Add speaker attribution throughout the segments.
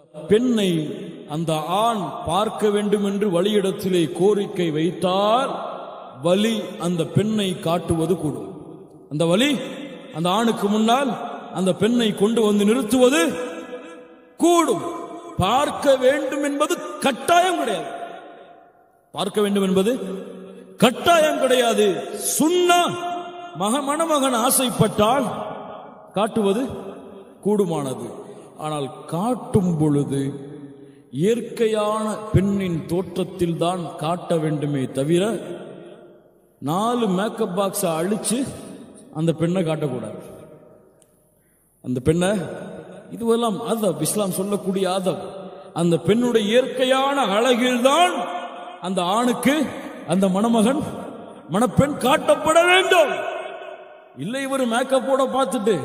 Speaker 1: பெண்ணை அந்த ஆண் பார்க்க வேண்டும் என்று வழியிடத்திலே கோரிக்கை வைத்தால் வலி அந்த பெண்ணை காட்டுவது கூடும் அந்த வலி அந்த ஆணுக்கு முன்னால் அந்த பெண்ணை கொண்டு வந்து நிறுத்துவது கூடும் பார்க்க வேண்டும் என்பது கட்டாயம் கிடையாது பார்க்க வேண்டும் என்பது கட்டாயம் கிடையாது சுன்னா மக மணமகன் ஆசைப்பட்டால் காட்டுவது கூடுமானது ஆனால் காட்டும் பொழுது இயற்கையான பெண்ணின் தோற்றத்தில் தான் காட்ட வேண்டுமே தவிர நாலு மேக்கப் பாக்ஸை அழிச்சு அந்த பெண்ணை காட்டக்கூடாது அந்த பெண்ணை இதுவெல்லாம் அதப் இஸ்லாம் சொல்லக்கூடிய அதப் அந்த பெண்ணுடைய இயற்கையான அழகில்தான் அந்த ஆணுக்கு அந்த மணமகன் மணப்பெண் காட்டப்பட வேண்டும் இல்லை இவர் மேக்கப்போட பார்த்துட்டு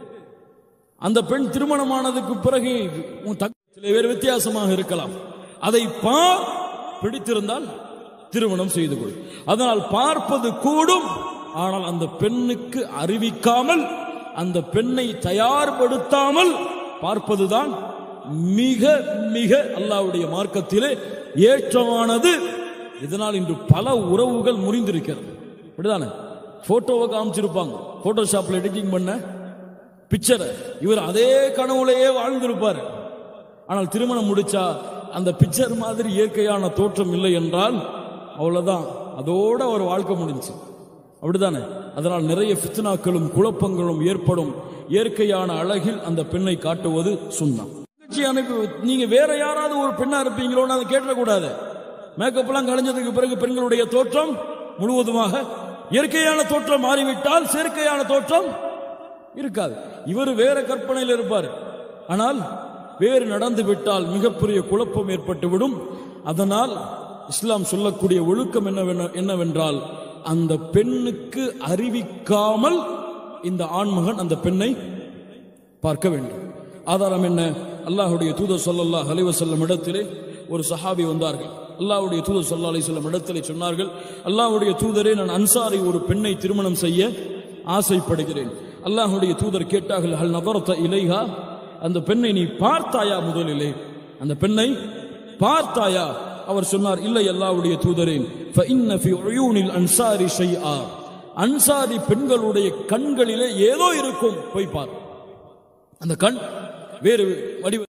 Speaker 1: அந்த பெண் திருமணமானதுக்கு பிறகு உன் தக்- சில பேர் வித்தியாசமாக இருக்கலாம் அதை பா பிடித்திருந்தால் திருமணம் செய்து கொள் அதனால் பார்ப்பது கூடும் ஆனால் அந்த பெண்ணுக்கு அறிவிக்காமல் அந்த பெண்ணை தயார்படுத்தாமல் பார்ப்பதுதான் மிக மிக அல்லாஹ்வுடைய மார்க்கத்திலே ஏற்றமானது இதனால் இன்று பல உறவுகள் முறிந்திருக்கிறது அப்படிதானே போட்டோவை காமிச்சிருப்பாங்க போட்டோஷாப்ல எடிட்டிங் பண்ண பிக்சரை இவர் அதே கனவுலையே வாழ்ந்திருப்பார் ஆனால் திருமணம் முடிச்சா அந்த பிக்சர் மாதிரி இயற்கையான தோற்றம் இல்லை என்றால் அவ்வளவுதான் அதோட அவர் வாழ்க்கை முடிஞ்சு அப்படிதானே அதனால் நிறைய ஃபித்னாக்களும் குழப்பங்களும் ஏற்படும் இயற்கையான அழகில் அந்த பெண்ணை காட்டுவது சுண்ணம் நிகழ்ச்சி அனுப்பி நீங்க வேற யாராவது ஒரு பெண்ணா இருப்பீங்களோன்னு அதை கேட்டக்கூடாது மேக்கப் எல்லாம் கலைஞ்சதுக்கு பிறகு பெண்களுடைய தோற்றம் முழுவதுமாக இயற்கையான தோற்றம் மாறிவிட்டால் செயற்கையான தோற்றம் இருக்காது இவர் வேற கற்பனையில் இருப்பார் ஆனால் வேறு நடந்து விட்டால் மிகப்பெரிய குழப்பம் ஏற்பட்டுவிடும் அதனால் இஸ்லாம் சொல்லக்கூடிய ஒழுக்கம் என்னவென்ன- என்னவென்றால் அந்த பெண்ணுக்கு அறிவிக்காமல் இந்த ஆண்மகன் அந்த பெண்ணை பார்க்க வேண்டும் ஆதாரம் என்ன அல்லாஹ்வுடைய தூதர் ஸல்லல்லாஹு அலைஹி வஸல்லம் இடத்திலே ஒரு சஹாபி வந்தார்கள் அல்லாஹ்வுடைய தூதர் ஸல்லல்லாஹு அலைஹி வஸல்லம் இடத்திலே சொன்னார்கள் அல்லாஹ்வுடைய தூதரே நான் அன்சாரி ஒரு பெண்ணை திருமணம் செய்ய ஆசைப்படுகிறேன் அல்லாஹ்வுடைய தூதர் கேட்டார்கள் ஹல் நபரத இலைஹா அந்த பெண்ணை நீ பார்த்தாயா முதலிலே அந்த பெண்ணை பார்த்தாயா அவர் சொன்னார் இல்லை அல்லாஹ்வுடைய தூதரே فإن في عيون الأنصار شيئا அன்சாரி பெண்களுடைய கண்களிலே ஏதோ இருக்கும் போய் பார் அந்த கண் வேறு வடிவ